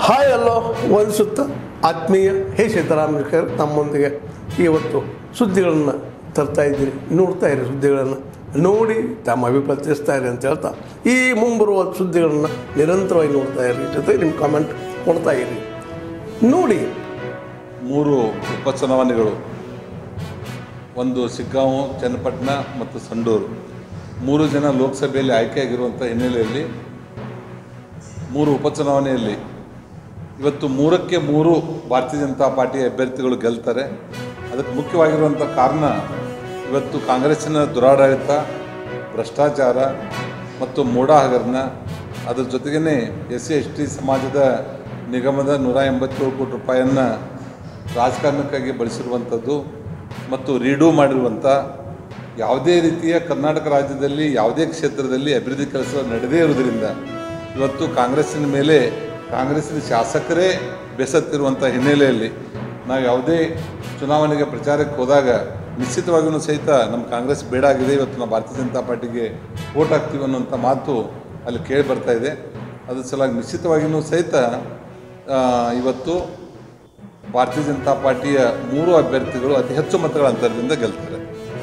hi ಅಲ್ಲೋ ವಂದಿಸುತ್ತ ಆತ್ಮೀಯ ಹೇ ಸೀತಾರಾಮಕರ್ ನಮ್ಮೊಂದಿಗೆ ಇವತ್ತು ಸುದ್ದಿಗಳನ್ನು ತರ್ತಾ ಇದ್ದೀರಿ ನೋಡ್ತಾ ಇರಿ ಸುದ್ದಿಗಳನ್ನು ನೋಡಿ ತಮ್ಮ ಅಭಿಪ್ರಾಯ ತಿಳಿಸ್ತಾ ಇರಿ ಅಂತ ಹೇಳ್ತಾ ಈ ಮುಂಬರುವ ಸುದ್ದಿಗಳನ್ನು ನಿರಂತರವಾಗಿ ನೋಡ್ತಾ ಇರಿ ಜೊತೆಗೆ ನಿಮ್ಮ ಕಾಮೆಂಟ್ ಕೊಡ್ತಾ ಇರಿ ನೋಡಿ ಮೂರು ಉಪಚುನಾವಣೆಗಳು ಒಂದು ಶಿಗ್ಗಾಂವ್ ಚನ್ನಪಟ್ಟಣ ಮತ್ತು ಸಂಡೂರು ಮೂರು ಜನ ಲೋಕಸಭೆಯಲ್ಲಿ ಆಯ್ಕೆಯಾಗಿರುವಂಥ ಹಿನ್ನೆಲೆಯಲ್ಲಿ ಮೂರು ಉಪಚುನಾವಣೆಯಲ್ಲಿ ಇವತ್ತು ಮೂರಕ್ಕೆ ಮೂರು ಭಾರತೀಯ ಜನತಾ ಪಾರ್ಟಿ ಅಭ್ಯರ್ಥಿಗಳು ಗೆಲ್ತಾರೆ ಅದಕ್ಕೆ ಮುಖ್ಯವಾಗಿರುವಂಥ ಕಾರಣ ಇವತ್ತು ಕಾಂಗ್ರೆಸ್ಸಿನ ದುರಾಡಳಿತ ಭ್ರಷ್ಟಾಚಾರ ಮತ್ತು ಮೂಢ ಹಗರಣ ಅದ್ರ ಜೊತೆಗೇ ಎಸ್ ಸಿ ಎಸ್ ಟಿ ಸಮಾಜದ ನಿಗಮದ ನೂರ ಎಂಬತ್ತೇಳು ಕೋಟಿ ರೂಪಾಯಿಯನ್ನು ರಾಜಕಾರಣಕ್ಕಾಗಿ ಬಳಸಿರುವಂಥದ್ದು ಮತ್ತು ರೀಡೂ ಮಾಡಿರುವಂಥ ಯಾವುದೇ ರೀತಿಯ ಕರ್ನಾಟಕ ರಾಜ್ಯದಲ್ಲಿ ಯಾವುದೇ ಕ್ಷೇತ್ರದಲ್ಲಿ ಅಭಿವೃದ್ಧಿ ಕೆಲಸ ನಡೆದೇ ಇರುವುದರಿಂದ ಇವತ್ತು ಕಾಂಗ್ರೆಸ್ಸಿನ ಮೇಲೆ ಕಾಂಗ್ರೆಸ್ಸಿನ ಶಾಸಕರೇ ಬೆಸತ್ತಿರುವಂಥ ಹಿನ್ನೆಲೆಯಲ್ಲಿ ನಾವು ಯಾವುದೇ ಚುನಾವಣೆಗೆ ಪ್ರಚಾರಕ್ಕೆ ಹೋದಾಗ ನಿಶ್ಚಿತವಾಗಿಯೂ ಸಹಿತ ನಮ್ಮ ಕಾಂಗ್ರೆಸ್ ಬೇಡ ಆಗಿದೆ ಇವತ್ತು ನಾವು ಭಾರತೀಯ ಜನತಾ ಪಾರ್ಟಿಗೆ ವೋಟ್ ಹಾಕ್ತೀವಿ ಅನ್ನುವಂಥ ಮಾತು ಅಲ್ಲಿ ಕೇಳಿ ಬರ್ತಾ ಇದೆ ಅದ್ರ ಸಲುವಾಗಿ ನಿಶ್ಚಿತವಾಗಿಯೂ ಸಹಿತ ಆ, ಇವತ್ತು ಭಾರತೀಯ ಜನತಾ ಪಾರ್ಟಿಯ ಮೂರು ಅಭ್ಯರ್ಥಿಗಳು ಅತಿ ಹೆಚ್ಚು ಮತಗಳ ಅಂತರದಿಂದ ಗೆಲ್ತಾರೆ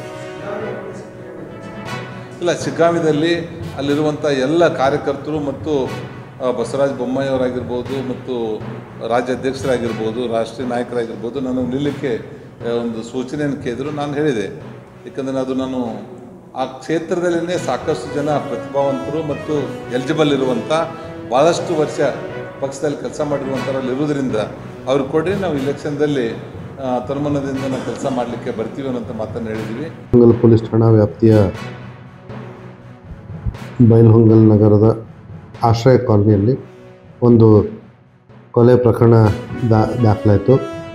ಇಲ್ಲ ಶಿಗ್ಗಾಂವಿದಲ್ಲಿ ಅಲ್ಲಿರುವಂಥ ಎಲ್ಲ ಕಾರ್ಯಕರ್ತರು ಮತ್ತು ಆ, ಬಸವರಾಜ ಬೊಮ್ಮಾಯಿಯವರಾಗಿರ್ಬೋದು ಮತ್ತು ರಾಜ್ಯ ಅಧ್ಯಕ್ಷರಾಗಿರ್ಬೋದು ರಾಷ್ಟ್ರೀಯ ನಾಯಕರಾಗಿರ್ಬೋದು ನನಗೆ ನಿಲ್ಲಕ್ಕೆ ಆ, ಒಂದು ಸೂಚನೆಯನ್ನು ಕೇಳಿದ್ರು ನಾನು ಹೇಳಿದೆ ಏಕೆಂದರೆ ಅದು ನಾನು ಆ ಕ್ಷೇತ್ರದಲ್ಲೇ ಸಾಕಷ್ಟು ಜನ ಪ್ರತಿಭಾವಂತರು ಮತ್ತು ಎಲಿಜಿಬಲ್ ಇರುವಂಥ ಭಾಳಷ್ಟು ವರ್ಷ ಪಕ್ಷದಲ್ಲಿ ಕೆಲಸ ಮಾಡಿರುವಂಥವ್ರಲ್ಲಿ ಇರುವುದರಿಂದ ಅವ್ರು ಕೊಡಿ ನಾವು ಇಲೆಕ್ಷನ್ದಲ್ಲಿ ಆ, ತನ್ಮನದಿಂದ ನಾವು ಕೆಲಸ ಮಾಡಲಿಕ್ಕೆ ಬರ್ತೀವಿ ಅನ್ನೋಂಥ ಮಾತನ್ನು ಹೇಳಿದ್ದೀವಿ ಹೊಂಗಲ್ ಪೊಲೀಸ್ ಠಾಣಾ ವ್ಯಾಪ್ತಿಯ ಬೈಲ್ಹೊಂಗಲ್ ನಗರದ ಆಶ್ರಯ ಕಾಲನಿಯಲ್ಲಿ ಒಂದು ಕೊಲೆ ಪ್ರಕರಣ ದಾ ದಾಖಲಾಯಿತು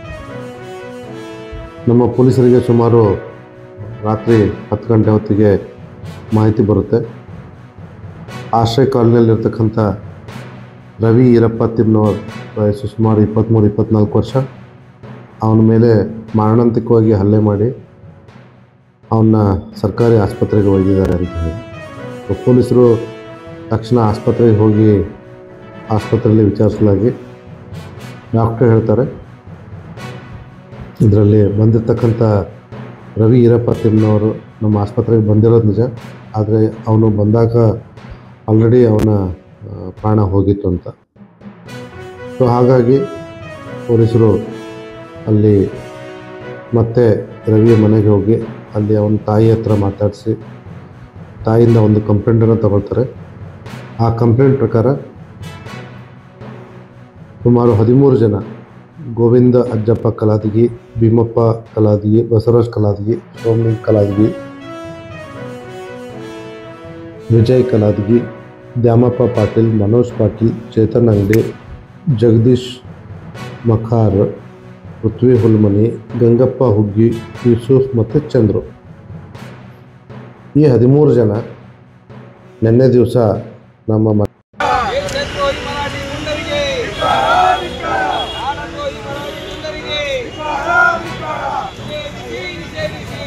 ನಮ್ಮ ಪೊಲೀಸರಿಗೆ ಸುಮಾರು ರಾತ್ರಿ ಹತ್ತು ಗಂಟೆ ಹೊತ್ತಿಗೆ ಮಾಹಿತಿ ಬರುತ್ತೆ ಆಶ್ರಯ ಕಾಲನಿಯಲ್ಲಿರ್ತಕ್ಕಂಥ ರವಿ ಈರಪ್ಪ ತಿನ್ನೋರ್ ವಯಸ್ಸು ಸುಮಾರು ಇಪ್ಪತ್ತ್ಮೂರು ಇಪ್ಪತ್ತ್ನಾಲ್ಕು ವರ್ಷ ಅವನ ಮೇಲೆ ಮಾರಣಾಂತಿಕವಾಗಿ ಹಲ್ಲೆ ಮಾಡಿ ಅವನ್ನ ಸರ್ಕಾರಿ ಆಸ್ಪತ್ರೆಗೆ ಒಯ್ದಿದ್ದಾರೆ ಅಂತ ಹೇಳಿ ಸೊ ಪೊಲೀಸರು ತಕ್ಷಣ ಆಸ್ಪತ್ರೆಗೆ ಹೋಗಿ ಆಸ್ಪತ್ರೆಯಲ್ಲಿ ವಿಚಾರಿಸಲಾಗಿ ಡಾಕ್ಟರ್ ಹೇಳ್ತಾರೆ ಇದರಲ್ಲಿ ಬಂದಿರತಕ್ಕಂಥ ರವಿ ಈರಪ್ಪ ತಿನ್ನೋರು ನಮ್ಮ ಆಸ್ಪತ್ರೆಗೆ ಬಂದಿರೋದು ನಿಜ ಆದರೆ ಅವನು ಬಂದಾಗ ಆಲ್ರೆಡಿ ಅವನ ಆ, ಪ್ರಾಣ ಹೋಗಿತ್ತು ಅಂತ ಸೊ ಹಾಗಾಗಿ ಪೊಲೀಸರು ಅಲ್ಲಿ ಮತ್ತೆ ರವಿಯ ಮನೆಗೆ ಹೋಗಿ ಅಲ್ಲಿ ಅವನ ತಾಯಿ ಹತ್ರ ಮಾತಾಡಿಸಿ ತಾಯಿಯಿಂದ ಒಂದು ಕಂಪ್ಲೇಂಟನ್ನು ತಗೊಳ್ತಾರೆ ಆ ಕಂಪ್ಲೇಂಟ್ ಪ್ರಕಾರ ಸುಮಾರು ಹದಿಮೂರು ಜನ ಗೋವಿಂದ ಅಜ್ಜಪ್ಪ ಕಲಾದಗಿ ಭೀಮಪ್ಪ ಕಲಾದಗಿ ಬಸವರಾಜ್ ಕಲಾದಗಿ ಸೋಮಿ ಕಲಾದಗಿ ವಿಜಯ್ ಕಲಾದಗಿ ದ್ಯಾಮಪ್ಪ ಪಾಟೀಲ್ ಮನೋಜ್ ಪಾಟೀಲ್ ಚೇತನ್ ಅಂಗಡಿ ಜಗದೀಶ್ ಮಖಾರ್ ಪೃಥ್ವಿ ಹುಲ್ಮನಿ ಗಂಗಪ್ಪ ಹುಗ್ಗಿ ಯೂಸುಫ್ ಮತ್ತು ಚಂದ್ರು ಈ ಹದಿಮೂರು ಜನ ನಿನ್ನೆ ದಿವಸ ನಮ್ಮ ಮ ದೇಶದ್ರೋಹಿ ಮರಾಠಿ ಗುಂಡರಿಗೆ ನಾಡದ್ರೋಹಿ ಮರಾಠಿ ಗುಂಡರಿಗೆ ನಿಷೇಧಿಸಿ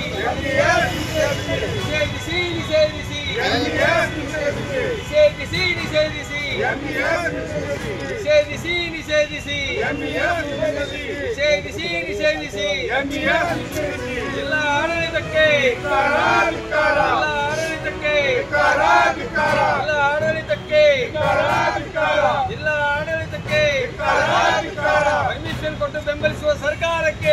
ನಿಷೇಧಿಸಿ ನಿಷೇಧಿಸಿ ನಿಷೇಧಿಸಿ ನಿಷೇಧಿಸಿ ನಿಷೇಧಿಸಿ ನಿಷೇಧಿಸಿ ನಿಷೇಧಿಸಿ ನಿಷೇಧಿಸಿ ಜಿಲ್ಲಾ ಆಡಳಿತಕ್ಕೆ ಜಿಲ್ಲಾ ಆಡಳಿತಕ್ಕೆ ಜಿಲ್ಲಾ ಆಡಳಿತಕ್ಕೆ ಜಿಲ್ಲಾ ಆಡಳಿತಕ್ಕೆ ಪರ್ಮಿಷನ್ ಕೊಟ್ಟು ಬೆಂಬಲಿಸುವ ಸರ್ಕಾರಕ್ಕೆ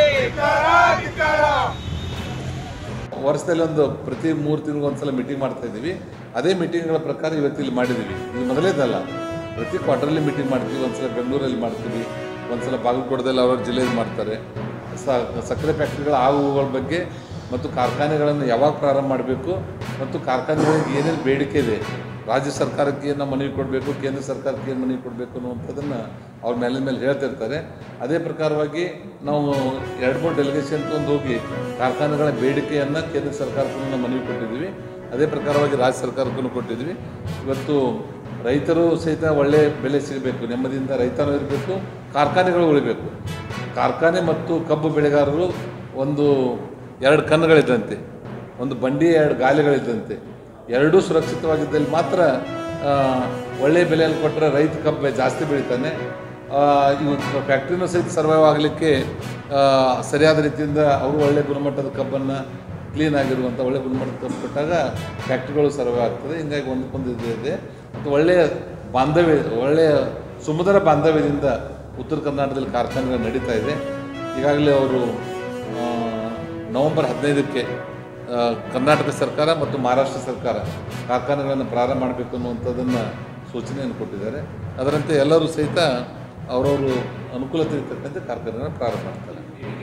ವರ್ಷದಲ್ಲಿ ಒಂದು ಪ್ರತಿ ಮೂರು ತಿಂಗಳು ಒಂದ್ಸಲ ಮೀಟಿಂಗ್ ಮಾಡ್ತಾ ಇದ್ದೀವಿ ಅದೇ ಮೀಟಿಂಗ್ಗಳ ಪ್ರಕಾರ ಇವತ್ತು ಇಲ್ಲಿ ಮಾಡಿದ್ದೀವಿ ಇದು ಮೊದಲೇದಲ್ಲ ಪ್ರತಿ ಕ್ವಾರ್ಟರ್ಲಿ ಮೀಟಿಂಗ್ ಮಾಡ್ತೀವಿ ಒಂದ್ಸಲ ಬೆಂಗಳೂರಲ್ಲಿ ಮಾಡ್ತೀವಿ ಒಂದ್ಸಲ ಬಾಗಲಕೋಟದಲ್ಲಿ ಅವ್ರ ಜಿಲ್ಲೆಯಲ್ಲಿ ಮಾಡ್ತಾರೆ ಸ ಸಕ್ಕರೆ ಫ್ಯಾಕ್ಟ್ರಿಗಳ ಆಗುಗಳ ಬಗ್ಗೆ ಮತ್ತು ಕಾರ್ಖಾನೆಗಳನ್ನು ಯಾವಾಗ ಪ್ರಾರಂಭ ಮಾಡಬೇಕು ಮತ್ತು ಕಾರ್ಖಾನೆಗಳಿಗೆ ಏನೇನು ಬೇಡಿಕೆ ಇದೆ ರಾಜ್ಯ ಸರ್ಕಾರಕ್ಕೆ ಏನು ಮನವಿ ಕೊಡಬೇಕು ಕೇಂದ್ರ ಸರ್ಕಾರಕ್ಕೆ ಏನು ಮನವಿ ಕೊಡಬೇಕು ಅನ್ನುವಂಥದ್ದನ್ನು ಅವ್ರ ಮೇಲಿನ ಮೇಲೆ ಹೇಳ್ತಿರ್ತಾರೆ ಅದೇ ಪ್ರಕಾರವಾಗಿ ನಾವು ಎರಡು ಮೂರು ಡೆಲಿಗೇಷನ್ ಒಂದು ಹೋಗಿ ಕಾರ್ಖಾನೆಗಳ ಬೇಡಿಕೆಯನ್ನು ಕೇಂದ್ರ ಸರ್ಕಾರಕ್ಕೂ ನಾವು ಮನವಿ ಕೊಟ್ಟಿದ್ದೀವಿ ಅದೇ ಪ್ರಕಾರವಾಗಿ ರಾಜ್ಯ ಸರ್ಕಾರಕ್ಕೂ ಕೊಟ್ಟಿದ್ವಿ ಇವತ್ತು ರೈತರು ಸಹಿತ ಒಳ್ಳೆ ಬೆಲೆ ಸಿಗಬೇಕು ನೆಮ್ಮದಿಯಿಂದ ರೈತನೂ ಇರಬೇಕು ಕಾರ್ಖಾನೆಗಳು ಉಳಿಬೇಕು ಕಾರ್ಖಾನೆ ಮತ್ತು ಕಬ್ಬು ಬೆಳೆಗಾರರು ಒಂದು ಎರಡು ಕಣ್ಣುಗಳಿದ್ದಂತೆ ಒಂದು ಬಂಡಿ ಎರಡು ಗಾಲಿಗಳಿದ್ದಂತೆ ಎರಡೂ ಸುರಕ್ಷಿತವಾಗಿದ್ದಲ್ಲಿ ಮಾತ್ರ ಆ, ಒಳ್ಳೆಯ ಬೆಲೆಯಲ್ಲಿ ಕೊಟ್ಟರೆ ರೈತ ಕಬ್ಬು ಜಾಸ್ತಿ ಬೆಳಿತಾನೆ ಇವು ಫ್ಯಾಕ್ಟ್ರಿನೂ ಸಹಿತ ಸರ್ವೈವ್ ಆಗಲಿಕ್ಕೆ ಸರಿಯಾದ ರೀತಿಯಿಂದ ಅವರು ಒಳ್ಳೆಯ ಗುಣಮಟ್ಟದ ಕಬ್ಬನ್ನು ಕ್ಲೀನ್ ಆಗಿರುವಂಥ ಒಳ್ಳೆಯ ಗುಣಮಟ್ಟದ ಕಬ್ಬು ಕೊಟ್ಟಾಗ ಫ್ಯಾಕ್ಟ್ರಿಗಳು ಸರ್ವೈವ್ ಆಗ್ತದೆ ಹಿಂಗಾಗಿ ಒಂದಕ್ಕೊಂದು ಇದು ಇದೆ ಮತ್ತು ಒಳ್ಳೆಯ ಬಾಂಧವ್ಯ ಒಳ್ಳೆಯ ಸುಮಧುರ ಬಾಂಧವ್ಯದಿಂದ ಉತ್ತರ ಕರ್ನಾಟಕದಲ್ಲಿ ಕಾರ್ಖಾನೆಗಳು ನಡೀತಾ ಇದೆ ಈಗಾಗಲೇ ಅವರು ಆ, ನವೆಂಬರ್ ಹದಿನೈದಕ್ಕೆ ಆ, ಕರ್ನಾಟಕ ಸರ್ಕಾರ ಮತ್ತು ಮಹಾರಾಷ್ಟ್ರ ಸರ್ಕಾರ ಕಾರ್ಖಾನೆಗಳನ್ನು ಪ್ರಾರಂಭ ಮಾಡಬೇಕು ಅನ್ನುವಂಥದ್ದನ್ನು ಸೂಚನೆಯನ್ನು ಕೊಟ್ಟಿದ್ದಾರೆ ಅದರಂತೆ ಎಲ್ಲರೂ ಸಹಿತ ಅವರವರು ಅನುಕೂಲತೆ ತಕ್ಕಂತೆ ಕಾರ್ಖಾನೆಗಳನ್ನು ಪ್ರಾರಂಭ ಮಾಡ್ತಾರೆ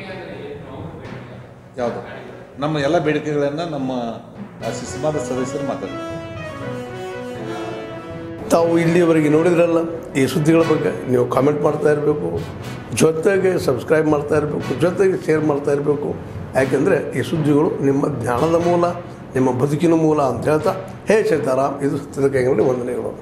ಯಾವುದು ನಮ್ಮ ಎಲ್ಲ ಬೇಡಿಕೆಗಳನ್ನು ನಮ್ಮ ಆ, ಸಿಸ್ಮಾದ ಸದಸ್ಯರು ಮಾತಾಡ್ತಾರೆ ತಾವು ಇಲ್ಲಿವರೆಗೆ ನೋಡಿದ್ರಲ್ಲ ಈ ಸುದ್ದಿಗಳ ಬಗ್ಗೆ ನೀವು ಕಾಮೆಂಟ್ ಮಾಡ್ತಾ ಇರಬೇಕು ಜೊತೆಗೆ ಸಬ್ಸ್ಕ್ರೈಬ್ ಮಾಡ್ತಾ ಇರಬೇಕು ಜೊತೆಗೆ ಶೇರ್ ಮಾಡ್ತಾ ಇರಬೇಕು ಯಾಕೆಂದರೆ ಈ ಸುದ್ದಿಗಳು ನಿಮ್ಮ ಜ್ಞಾನದ ಮೂಲ ನಿಮ್ಮ ಬದುಕಿನ ಮೂಲ ಅಂತ ಹೇಳ್ತಾ ಹೇ ಸೀತಾರಾಮ್ ಇದು ಸತ್ಯದ ಕೈಗಳಲ್ಲಿ ವಂದನೆಗಳು